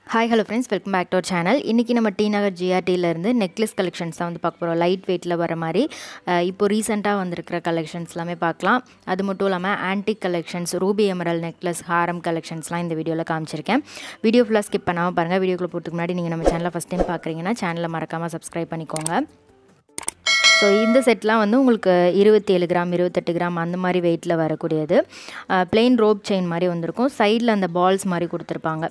hi hello friends welcome back to our channel இன்றைக்கி நம்ம டி நகர் ஜிஆர்டியிலேருந்து நெக்லஸ் கலெக்ஷன்ஸ் தான் வந்து பார்க்க போகிறோம் லைட் வெயிட்டில் வர மாதிரி அஹ், இப்போ ரீசெண்டாக வந்திருக்கிற கலெக்ஷன்ஸ் எல்லாமே பார்க்கலாம் அது மட்டும் இல்லாமல் antique collections ruby emerald necklace ஹாரம் கலெக்ஷன்ஸ்லாம் இந்த வீடியோவில் காமிச்சிருக்கேன் வீடியோ ஃபுல்லாக ஸ்கிப் பண்ணாமல் பாருங்கள் வீடியோக்குள்ளே போட்டுக்கு முன்னாடி நீங்கள் நம்ம சேனலை ஃபஸ்ட் டைம் பார்க்குறீங்கன்னா சேனலை மறக்காமல் சப்ஸ்கிரைப் பண்ணிக்கோங்க ஸோ இந்த செட்லாம் வந்து உங்களுக்கு இருபத்தேழு கிராம் இருபத்தெட்டு கிராம் அந்த மாதிரி வெயிட்டில் வரக்கூடியது plain ரோப் செயின் மாதிரி வந்திருக்கும் சைடில் அந்த பால்ஸ் மாதிரி கொடுத்துருப்பாங்க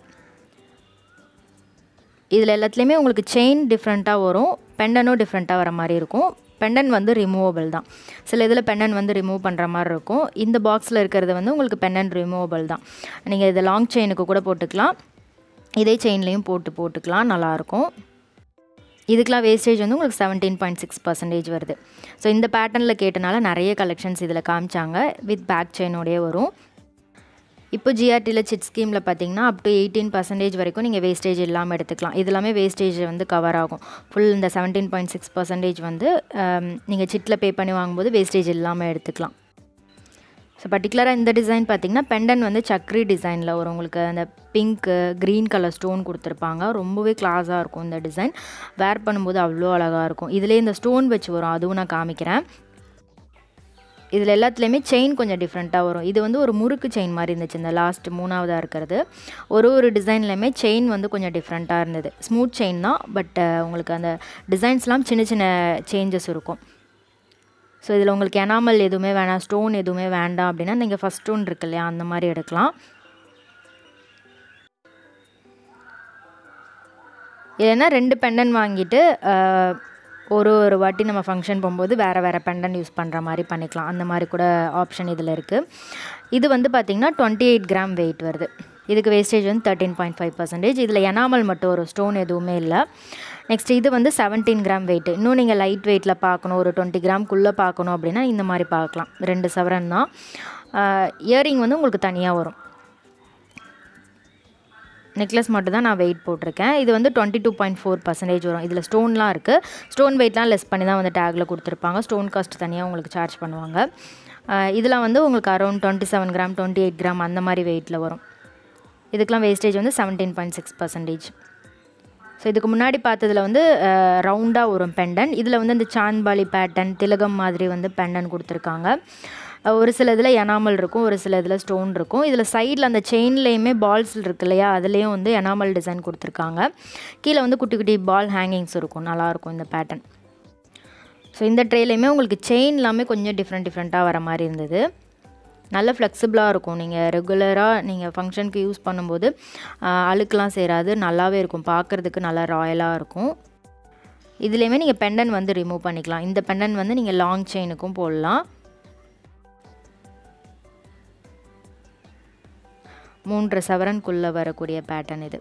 இதில் எல்லாத்துலேயுமே உங்களுக்கு செயின் டிஃப்ரெண்ட்டாக வரும் பெண்டனும் டிஃப்ரெண்ட்டாக வர மாதிரி இருக்கும் பெண்டன் வந்து ரிமூவபிள் தான் சில இதில் பெண்டன் வந்து ரிமூவ் பண்ணுற மாதிரி இருக்கும் இந்த பாக்ஸில் இருக்கிறது வந்து உங்களுக்கு பெண்டன் ரிமூவபிள் தான் நீங்கள் இதை லாங் செயினுக்கு கூட போட்டுக்கலாம் இதே செயின்லேயும் போட்டு போட்டுக்கலாம் நல்லாயிருக்கும் இதுக்கெலாம் வேஸ்டேஜ் வந்து உங்களுக்கு செவன்டீன் பாயிண்ட் சிக்ஸ் பர்சன்டேஜ் வருது ஸோ இந்த பேட்டர்னில் கேட்டனால நிறைய கலெக்ஷன்ஸ் இதில் காமிச்சாங்க வித் பேக் செயினோடய வரும் இப்போ ஜிஆர்டியில் சிட் ஸ்கீமில் பார்த்தீங்கன்னா அப் டு எயிட்டீன் பர்சன்டேஜ் வரைக்கும் நீங்கள் வேஸ்டேஜ் இல்லாமல் எடுத்துக்கலாம் இது எல்லாமே வேஸ்டேஜ் வந்து கவர் ஆகும் ஃபுல் இந்த செவன்டீன் பாயிண்ட் சிக்ஸ் பர்சன்டேஜ் வந்து நீங்கள் சிட்டில் பே பண்ணி வாங்கும்போது வேஸ்டேஜ் இல்லாமல் எடுத்துக்கலாம் ஸோ பர்டிகுலராக இந்த டிசைன் பார்த்தீங்கன்னா பெண்டன் வந்து சக்ரி டிசைனில் வரும் உங்களுக்கு அந்த பிங்க்கு க்ரீன் கலர் ஸ்டோன் கொடுத்துருப்பாங்க ரொம்பவே கிளாஸாக இருக்கும் இந்த டிசைன் வேர் பண்ணும்போது அவ்வளோ அழகாக இருக்கும் இதிலே இந்த ஸ்டோன் வச்சு வரும் அதுவும் நான் காமிக்கிறேன் இதில் எல்லாத்துலேயுமே செயின் கொஞ்சம் டிஃப்ரெண்ட்டாக வரும் இது வந்து ஒரு முறுக்கு செயின் மாதிரி இருந்துச்சு இந்த லாஸ்ட் மூணாவதாக இருக்கிறது ஒரு ஒரு டிசைன்லையுமே செயின் வந்து கொஞ்சம் டிஃப்ரெண்ட்டாக இருந்தது ஸ்மூத் செயின் தான் பட் உங்களுக்கு அந்த டிசைன்ஸ்லாம் சின்ன சின்ன சேஞ்சஸ் இருக்கும் ஸோ இதில் உங்களுக்கு எனாமல் எதுவுமே வேணாம் ஸ்டோன் எதுவுமே வேண்டாம் அப்படின்னா நீங்கள் ஃபஸ்ட் ஸ்டோன் இருக்கு இல்லையா அந்த மாதிரி எடுக்கலாம் இல்லைன்னா ரெண்டு பெண்டன் வாங்கிட்டு ஆஹ், ஒரு ஒரு வாட்டி நம்ம ஃபங்க்ஷன் போகும்போது வேறு வேறு பெண்டன் யூஸ் பண்ணுற மாதிரி பண்ணிக்கலாம் அந்த மாதிரி கூட ஆப்ஷன் இதில் இருக்குது இது வந்து பார்த்திங்கன்னா டுவெண்ட்டி எயிட் கிராம் வெயிட் வருது இதுக்கு வேஸ்டேஜ் வந்து தேர்ட்டீன் பாயிண்ட் ஃபைவ் பர்சன்டேஜ் இதில் எனாமல் மட்டும் ஒரு ஸ்டோன் எதுவுமே இல்லை நெக்ஸ்ட் இது வந்து செவன்டீன் கிராம் வெயிட் இன்னும் நீங்கள் லைட் வெயிட்டில் பார்க்கணும் ஒரு டுவெண்ட்டி கிராம்குள்ளே பார்க்கணும் அப்படின்னா இந்த மாதிரி பார்க்கலாம் ரெண்டு சவரன் தான் இயரிங் வந்து உங்களுக்கு தனியாக வரும் நெக்லஸ் மட்டும் தான் நான் வெயிட் போட்டிருக்கேன் இது வந்து twenty two point four percentage வரும் இதில் ஸ்டோன்லாம் இருக்குது ஸ்டோன் வெயிட்லாம் லெஸ் பண்ணி தான் வந்து டேக்கில் கொடுத்துருப்பாங்க ஸ்டோன் காஸ்ட் தனியாக உங்களுக்கு சார்ஜ் பண்ணுவாங்க இதெல்லாம் வந்து உங்களுக்கு around twenty seven gram twenty eight gram அந்த மாதிரி வெயிட்டில் வரும் இதுக்கெலாம் வேஸ்டேஜ் வந்து seventeen point six percentage so இதுக்கு முன்னாடி பார்த்ததுல வந்து ரவுண்டாக வரும் பெண்டன் இதில் வந்து இந்த சாந்த்பாலி பேட்டன் திலகம் மாதிரி வந்து பெண்டன் கொடுத்துருக்காங்க அஹ் ஒரு சில இதில் எனாமல் இருக்கும் ஒரு சில இதில் ஸ்டோன் இருக்கும் இதில் சைடில் அந்த செயின்லேயுமே பால்ஸ் இருக்கு இல்லையா அதுலேயும் வந்து எனாமல் டிசைன் கொடுத்துருக்காங்க கீழே வந்து குட்டி குட்டி பால் ஹேங்கிங்ஸ் இருக்கும் நல்லாயிருக்கும் இந்த பேட்டர்ன் ஸோ இந்த ட்ரேலையுமே உங்களுக்கு செயின் எல்லாமே கொஞ்சம் டிஃப்ரெண்ட் டிஃப்ரெண்ட்டாக வர மாதிரி இருந்தது நல்ல ஃப்ளெக்சிபிளாக இருக்கும் நீங்கள் ரெகுலராக நீங்கள் ஃபங்க்ஷனுக்கு யூஸ் பண்ணும்போது ஆஹ், அழுக்கெலாம் சேராது நல்லாவே இருக்கும் பார்க்குறதுக்கு நல்லா ராயலாக இருக்கும் இதுலேயுமே நீங்கள் பெண்டன் வந்து ரிமூவ் பண்ணிக்கலாம் இந்த பெண்டன் வந்து நீங்கள் லாங் செயினுக்கும் போடலாம் மூன்று சவரனுக்குள்ளே வரக்கூடிய பேட்டர்ன் இது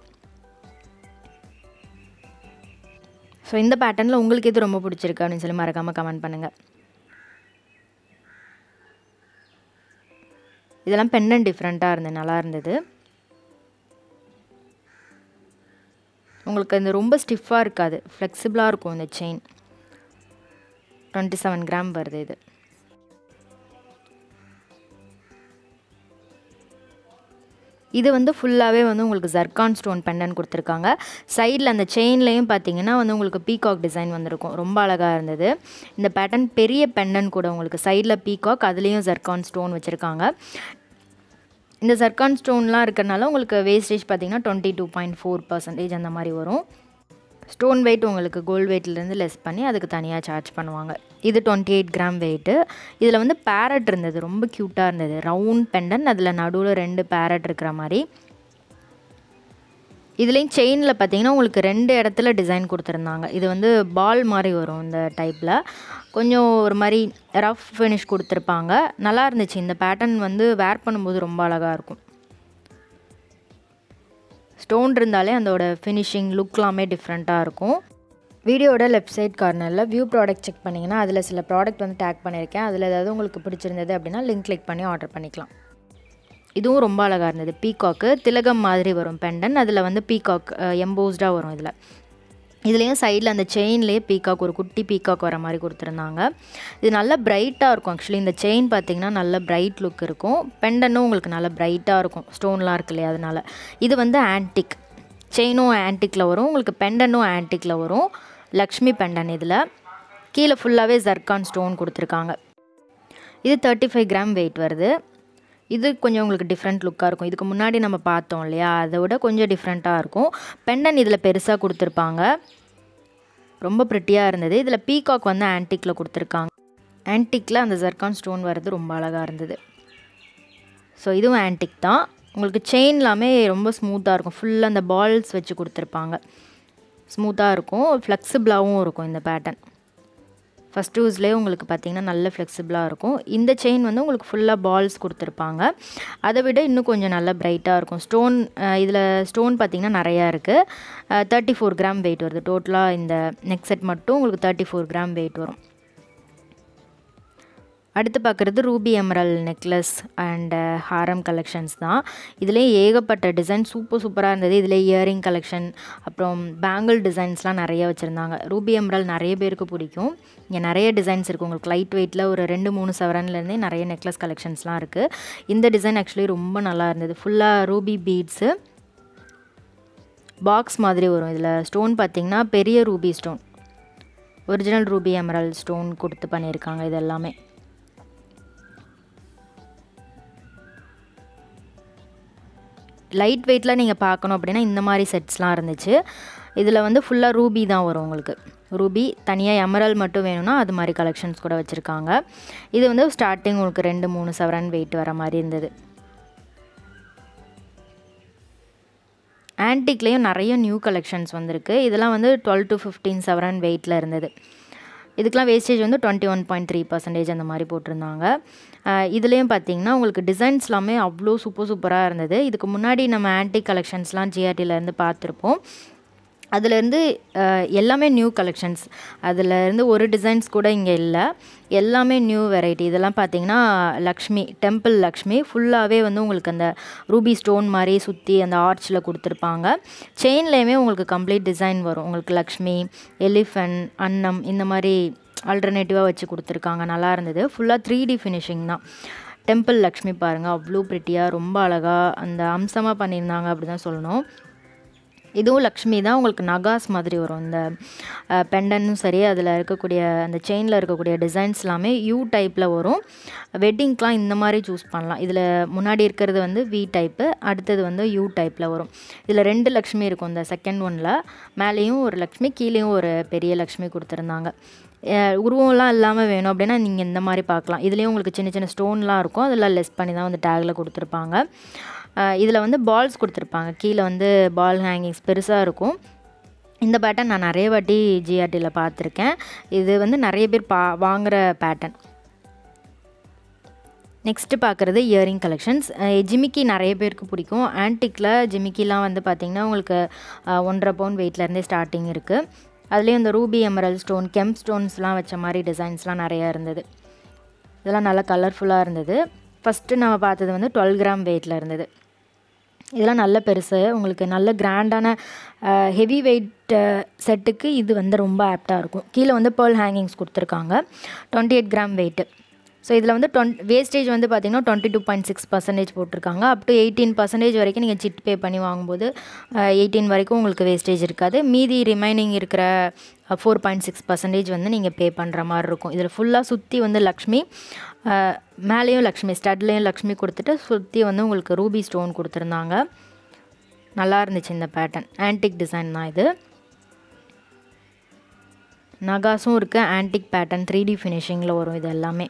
ஸோ இந்த பேட்டர்னில் உங்களுக்கு எது ரொம்ப பிடிச்சிருக்கு அப்படின்னு சொல்லி மறக்காமல் கமெண்ட் பண்ணுங்கள் இதெல்லாம் பெண்டன் டிஃப்ரெண்ட்டாக இருந்தது நல்லா இருந்தது உங்களுக்கு இந்த ரொம்ப ஸ்டிஃபாக இருக்காது ஃப்ளெக்சிபிளாக இருக்கும் இந்த செயின் டுவெண்ட்டி செவன் கிராம் வருது இது இது வந்து ஃபுல்லாகவே வந்து உங்களுக்கு ஜர்கான் ஸ்டோன் பெண்டன் கொடுத்துருக்காங்க சைடில் அந்த செயின்லேயும் பார்த்தீங்கன்னா வந்து உங்களுக்கு பீகாக் டிசைன் வந்திருக்கும் ரொம்ப அழகாக இருந்தது இந்த பேட்டர்ன் பெரிய பெண்டன் கூட உங்களுக்கு சைடில் பீகாக் அதுலேயும் ஜர்கான் ஸ்டோன் வச்சுருக்காங்க இந்த ஜர்கான் ஸ்டோன்லாம் இருக்கிறனால உங்களுக்கு வேஸ்டேஜ் பார்த்தீங்கன்னா twenty two point four percentage அந்த மாதிரி வரும் ஸ்டோன் வெயிட் உங்களுக்கு கோல்டு வெயிட்லேருந்து லெஸ் பண்ணி அதுக்கு தனியாக சார்ஜ் பண்ணுவாங்க இது டுவெண்ட்டி எயிட் கிராம் வெயிட்டு இதில் வந்து பேரட் இருந்தது ரொம்ப க்யூட்டாக இருந்தது ரவுண்ட் பெண்டன் அதில் நடுவில் ரெண்டு பேரட் இருக்கிற மாதிரி இதுலேயும் செயினில் பார்த்தீங்கன்னா உங்களுக்கு ரெண்டு இடத்துல டிசைன் கொடுத்துருந்தாங்க இது வந்து பால் மாதிரி வரும் இந்த டைப்பில் கொஞ்சம் ஒரு மாதிரி ரஃப் ஃபினிஷ் கொடுத்துருப்பாங்க நல்லா இருந்துச்சு இந்த பேட்டர்ன் வந்து வேர் பண்ணும்போது ரொம்ப அழகாக இருக்கும் ஸ்டோன் இருந்தாலே அதோட ஃபினிஷிங் லுக்லாமே டிஃப்ரெண்ட்டாக இருக்கும் வீடியோட லெஃப்ட் சைட் கார்னரில் வியூ ப்ராடக்ட் செக் பண்ணிங்கன்னா அதில் சில ப்ராடக்ட் வந்து டேக் பண்ணியிருக்கேன் அதில் ஏதாவது உங்களுக்கு பிடிச்சிருந்தது அப்படின்னா லிங்க் கிளிக் பண்ணி ஆர்டர் பண்ணிக்கலாம் இதுவும் ரொம்ப அழகாக இருந்தது பீகாக்கு திலகம் மாதிரி வரும் பெண்டன் அதில் வந்து பீகாக் எம்போஸ்டாக வரும் இதில் இதுலேயும் சைடில் அந்த செயின்லேயே பீகாக் ஒரு குட்டி பீகாக் வர மாதிரி கொடுத்துருந்தாங்க இது நல்ல பிரைட்டாக இருக்கும் ஆக்சுவலி இந்த செயின் பார்த்தீங்கன்னா நல்ல பிரைட் லுக் இருக்கும் பெண்டனும் உங்களுக்கு நல்ல பிரைட்டாக இருக்கும் ஸ்டோன்லாம் இருக்கு இல்லையா அதனால இது வந்து ஆன்டிக் செயினும் ஆன்டிக்கில் வரும் உங்களுக்கு பெண்டனும் ஆன்டிக்கில் வரும் லக்ஷ்மி பெண்டன் இதில் கீழே ஃபுல்லாகவே ஜர்கான் ஸ்டோன் கொடுத்துருக்காங்க இது தேர்ட்டி ஃபைவ் கிராம் வெயிட் வருது இது கொஞ்சம் உங்களுக்கு டிஃப்ரெண்ட் லுக்காக இருக்கும் இதுக்கு முன்னாடி நம்ம பார்த்தோம் இல்லையா அதை விட கொஞ்சம் டிஃப்ரெண்ட்டாக இருக்கும் பெண்டன் இதில் பெருசாக கொடுத்துருப்பாங்க ரொம்ப ப்ரிட்டியாக இருந்தது இதில் பீகாக் வந்து ஆன்டிக்கில் கொடுத்துருக்காங்க ஆன்டிக்கில் அந்த ஜர்கான் ஸ்டோன் வர்றது ரொம்ப அழகாக இருந்தது ஸோ இதுவும் ஆன்டிக் தான் உங்களுக்கு செயின் எல்லாமே ரொம்ப ஸ்மூத்தாக இருக்கும் ஃபுல்லாக அந்த பால்ஸ் வச்சு கொடுத்துருப்பாங்க ஸ்மூத்தாக இருக்கும் ஃப்ளெக்சிபிளாகவும் இருக்கும் இந்த பேட்டர்ன் ஃபஸ்ட் யூஸ்லேயே உங்களுக்கு பார்த்தீங்கன்னா நல்ல ஃப்ளெக்சிபிளாக இருக்கும் இந்த செயின் வந்து உங்களுக்கு ஃபுல்லாக பால்ஸ் கொடுத்துருப்பாங்க அதை விட இன்னும் கொஞ்சம் நல்லா பிரைட்டாக இருக்கும் ஸ்டோன் இதில் ஸ்டோன் பார்த்திங்கன்னா நிறையா இருக்குது தேர்ட்டி ஃபோர் கிராம் வெயிட் வருது டோட்டலாக இந்த நெக் செட் மட்டும் உங்களுக்கு தேர்ட்டி ஃபோர் கிராம் வெயிட் வரும் அடுத்து பார்க்குறது ரூபி எமரல் நெக்லஸ் அண்ட் ஹாரம் கலெக்ஷன்ஸ் தான் இதுலேயே ஏகப்பட்ட டிசைன் சூப்பர் சூப்பராக இருந்தது இதில் இயரிங் கலெக்ஷன் அப்புறம் பேங்கிள் டிசைன்ஸ்லாம் நிறைய வச்சுருந்தாங்க ரூபி எமரல் நிறைய பேருக்கு பிடிக்கும் இங்கே நிறைய டிசைன்ஸ் இருக்குது உங்களுக்கு லைட் வெயிட்டில் ஒரு ரெண்டு மூணு செவரன்லேருந்தே நிறைய நெக்லஸ் கலெக்ஷன்ஸ்லாம் இருக்குது இந்த டிசைன் ஆக்சுவலி ரொம்ப நல்லா இருந்தது ஃபுல்லாக ரூபி பீட்ஸு பாக்ஸ் மாதிரி வரும் இதில் ஸ்டோன் பார்த்திங்கன்னா பெரிய ruby stone original ruby emerald stone கொடுத்து பண்ணியிருக்காங்க இது எல்லாமே லைட் வெயிட்டில் நீங்கள் பார்க்கணும் அப்படின்னா இந்த மாதிரி செட்ஸ்லாம் இருந்துச்சு இதில் வந்து ஃபுல்லாக ரூபி தான் வரும் உங்களுக்கு ரூபி தனியாக எமரல் மட்டும் வேணும்னா அது மாதிரி கலெக்ஷன்ஸ் கூட வச்சுருக்காங்க இது வந்து ஸ்டார்டிங் உங்களுக்கு ரெண்டு மூணு செவரன் வெயிட் வர மாதிரி இருந்தது ஆன்டிக்லேயும் நிறைய நியூ கலெக்ஷன்ஸ் வந்திருக்கு இதெல்லாம் வந்து டுவெல் டு ஃபிஃப்டீன் செவரன் வெயிட்டில் இருந்தது இதுக்கெலாம் வேஸ்டேஜ் வந்து twenty one point three percentage அந்த மாதிரி போட்டிருந்தாங்க இதுலேயும் பார்த்தீங்கன்னா உங்களுக்கு டிசைன்ஸ் எல்லாமே அவ்வளோ சூப்பர் சூப்பராக இருந்தது இதுக்கு முன்னாடி நம்ம ஆன்டிக் கலெக்ஷன்ஸ்லாம் ஜிஆர்டிலேருந்து பார்த்துருப்போம் அதுலேருந்து எல்லாமே நியூ கலெக்ஷன்ஸ் அதுலேருந்து ஒரு டிசைன்ஸ் கூட இங்கே இல்லை எல்லாமே நியூ வெரைட்டி இதெல்லாம் பார்த்தீங்கன்னா லக்ஷ்மி டெம்பிள் லக்ஷ்மி ஃபுல்லாகவே வந்து உங்களுக்கு அந்த ரூபி ஸ்டோன் மாதிரி சுற்றி அந்த ஆர்ச்சில் கொடுத்துருப்பாங்க செயின்லேயுமே உங்களுக்கு கம்ப்ளீட் டிசைன் வரும் உங்களுக்கு லக்ஷ்மி எலிஃபண்ட் அன்னம் இந்த மாதிரி ஆல்டர்னேட்டிவாக வச்சு கொடுத்துருக்காங்க நல்லா இருந்தது ஃபுல்லாக த்ரீ டி ஃபினிஷிங் தான் டெம்பிள் லக்ஷ்மி பாருங்கள் அவ்வளோ ப்ரிட்டியாக ரொம்ப அழகாக அந்த அம்சமாக பண்ணியிருந்தாங்க அப்படி தான் சொல்லணும் இதுவும் லக்ஷ்மி தான் உங்களுக்கு நகாஸ் மாதிரி வரும் இந்த பெண்டனும் சரி அதில் இருக்கக்கூடிய அந்த செயினில் இருக்கக்கூடிய டிசைன்ஸ் எல்லாமே யூ டைப்பில் வரும் வெட்டிங்க்கெலாம் இந்த மாதிரி சூஸ் பண்ணலாம் இதில் முன்னாடி இருக்கிறது வந்து வி டைப்பு அடுத்தது வந்து யூ டைப்பில் வரும் இதில் ரெண்டு லக்ஷ்மி இருக்கும் இந்த செகண்ட் ஒனில் மேலேயும் ஒரு லக்ஷ்மி கீழேயும் ஒரு பெரிய லக்ஷ்மி கொடுத்துருந்தாங்க உருவம்லாம் இல்லாமல் வேணும் அப்படின்னா நீங்கள் இந்த மாதிரி பார்க்கலாம் இதுலேயும் உங்களுக்கு சின்ன சின்ன ஸ்டோன்லாம் இருக்கும் அதெல்லாம் லெஸ் பண்ணி தான் வந்து டேக்கில் கொடுத்துருப்பாங்க இதில் வந்து பால்ஸ் கொடுத்துருப்பாங்க கீழே வந்து பால் ஹேங்கிங்ஸ் பெருசாக இருக்கும் இந்த பேட்டர்ன் நான் நிறைய வாட்டி ஜிஆர்டியில் பார்த்துருக்கேன் இது வந்து நிறைய பேர் பா வாங்குகிற பேட்டர்ன் நெக்ஸ்ட்டு பார்க்குறது இயரிங் கலெக்ஷன்ஸ் ஜிமிக்கி நிறைய பேருக்கு பிடிக்கும் ஆன்டிக்கில் ஜிமிக்கிலாம் வந்து பார்த்திங்கன்னா உங்களுக்கு ஒன்றரை பவுன் வெயிட்லேருந்தே ஸ்டார்டிங் இருக்குது அதுலேயும் இந்த ரூபி எமரல் ஸ்டோன் கெம் ஸ்டோன்ஸ்லாம் வச்ச மாதிரி டிசைன்ஸ்லாம் நிறையா இருந்தது இதெல்லாம் நல்லா கலர்ஃபுல்லாக இருந்தது ஃபஸ்ட்டு நம்ம பார்த்தது வந்து டுவெல் கிராம் வெயிட்டில் இருந்தது இதெல்லாம் நல்ல பெருசு உங்களுக்கு நல்ல கிராண்டான ஹெவி வெயிட் செட்டுக்கு இது வந்து ரொம்ப ஆப்டாக இருக்கும் கீழே வந்து பேர்ல் ஹேங்கிங்ஸ் கொடுத்துருக்காங்க twenty eight gram weight so இதில் வந்து டுவெண்ட் வேஸ்டேஜ் வந்து பார்த்திங்கன்னா twenty two point six percentage போட்டிருக்காங்க அப் டு எயிட்டீன் பர்சன்டேஜ் வரைக்கும் நீங்கள் சிட் பே பண்ணி வாங்கும்போது எயிட்டீன் வரைக்கும் உங்களுக்கு வேஸ்டேஜ் இருக்காது மீதி ரிமைனிங் இருக்கிற ஃபோர் பாயிண்ட் சிக்ஸ் பர்சன்டேஜ் வந்து நீங்கள் பே பண்ணுற மாதிரி இருக்கும் இதில் ஃபுல்லாக சுற்றி வந்து லக்ஷ்மி மேலேயும் லக்ஷ்மி ஸ்டட்லேயும் லக்ஷ்மி கொடுத்துட்டு சுற்றி வந்து உங்களுக்கு ரூபி ஸ்டோன் கொடுத்துருந்தாங்க நல்லா இருந்துச்சு இந்த பேட்டர்ன் ஆன்டிக் டிசைன் தான் இது நகாஸும் இருக்குது ஆன்டிக் பேட்டர்ன் த்ரீ டி ஃபினிஷிங்கில் வரும் இது எல்லாமே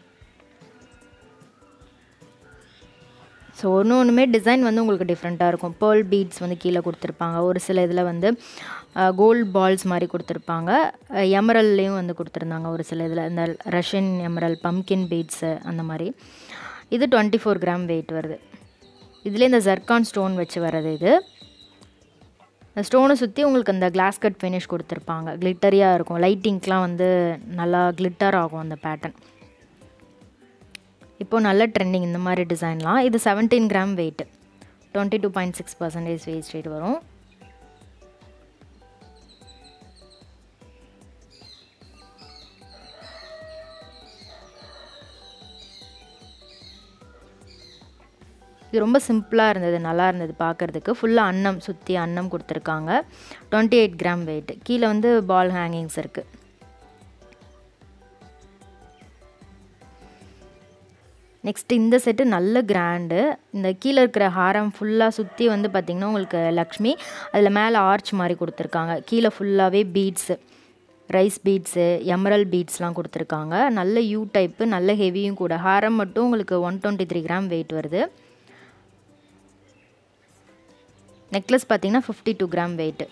ஸோ ஒன்று ஒன்றுமே டிசைன் வந்து உங்களுக்கு டிஃப்ரெண்ட்டாக இருக்கும் பேர்ல் பீட்ஸ் வந்து கீழே கொடுத்துருப்பாங்க ஒரு சில இதில் வந்து கோல்ட் பால்ஸ் மாதிரி கொடுத்துருப்பாங்க எமரல்லையும் வந்து கொடுத்துருந்தாங்க ஒரு சில இதில் இந்த ரஷ்யன் எமரல் பம்கின் பீட்ஸு அந்த மாதிரி இது டுவெண்ட்டி ஃபோர் கிராம் வெயிட் வருது இதில் இந்த ஜர்கான் ஸ்டோன் வச்சு வர்றது இது இந்த ஸ்டோனை சுற்றி உங்களுக்கு அந்த கிளாஸ் கட் ஃபினிஷ் கொடுத்துருப்பாங்க கிளிட்டரியாக இருக்கும் லைட்டிங்க்கெலாம் வந்து நல்லா கிளிட்டர் ஆகும் அந்த பேட்டர்ன் இப்போது நல்ல ட்ரெண்டிங் இந்த மாதிரி டிசைன்லாம் இது seventeen gram weight twenty two point six percentage weight rate வரும் இது ரொம்ப சிம்பிளாக இருந்தது நல்லா இருந்தது பார்க்குறதுக்கு ஃபுல்லாக அன்னம் சுற்றி அன்னம் கொடுத்துருக்காங்க டுவெண்ட்டி எயிட் கிராம் வெயிட் கீழே வந்து பால் ஹேங்கிங்ஸ் இருக்குது நெக்ஸ்ட் இந்த செட்டு நல்ல கிராண்டு இந்த கீழே இருக்கிற ஹாரம் ஃபுல்லாக சுற்றி வந்து பார்த்திங்கன்னா உங்களுக்கு லக்ஷ்மி அதில் மேலே ஆர்ச் மாதிரி கொடுத்துருக்காங்க கீழே ஃபுல்லாகவே பீட்ஸு ரைஸ் பீட்ஸு எமரல் பீட்ஸ்லாம் கொடுத்துருக்காங்க நல்ல யூ டைப்பு நல்ல ஹெவியும் கூட ஹாரம் மட்டும் உங்களுக்கு one twenty three gram weight வருது நெக்லஸ் பார்த்திங்கன்னா fifty two gram weight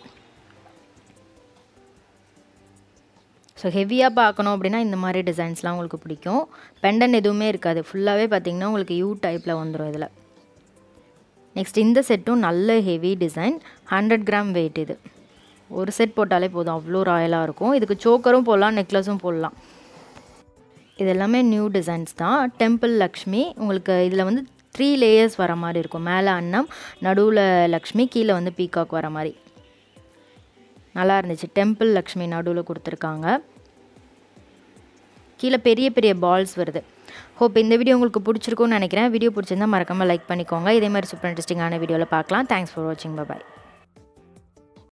so ஹெவியாக பார்க்கணும் அப்படின்னா இந்த மாதிரி டிசைன்ஸ்லாம் உங்களுக்கு பிடிக்கும் பெண்டன் எதுவுமே இருக்காது ஃபுல்லாகவே பார்த்தீங்கன்னா உங்களுக்கு யூ டைப்பில் வந்துடும் இதில் நெக்ஸ்ட் இந்த செட்டும் நல்ல heavy design hundred gram weight இது ஒரு செட் போட்டாலே போதும் அவ்வளோ ராயலாக இருக்கும் இதுக்கு சோக்கரும் போடலாம் நெக்லஸும் போடலாம் இது எல்லாமே நியூ டிசைன்ஸ் தான் டெம்பிள் லக்ஷ்மி உங்களுக்கு இதில் வந்து த்ரீ லேயர்ஸ் வர மாதிரி இருக்கும் மேலே அன்னம் நடுவில் லக்ஷ்மி கீழே வந்து பீகாக் வர மாதிரி நல்லா இருந்துச்சு டெம்பிள் லக்ஷ்மி நடுவில் கொடுத்துருக்காங்க கீழே பெரிய பெரிய பால்ஸ் வருது ஹோப் இந்த வீடியோ உங்களுக்கு பிடிச்சிருக்கும்னு நினைக்கிறேன் வீடியோ பிடிச்சிருந்தா மறக்காமல் லைக் பண்ணிக்கோங்க இதே மாதிரி சூப்பர் இன்ட்ரெஸ்டிங்கான வீடியோவில் பார்க்கலாம் தேங்க்ஸ் ஃபார் வாட்சிங் பாய்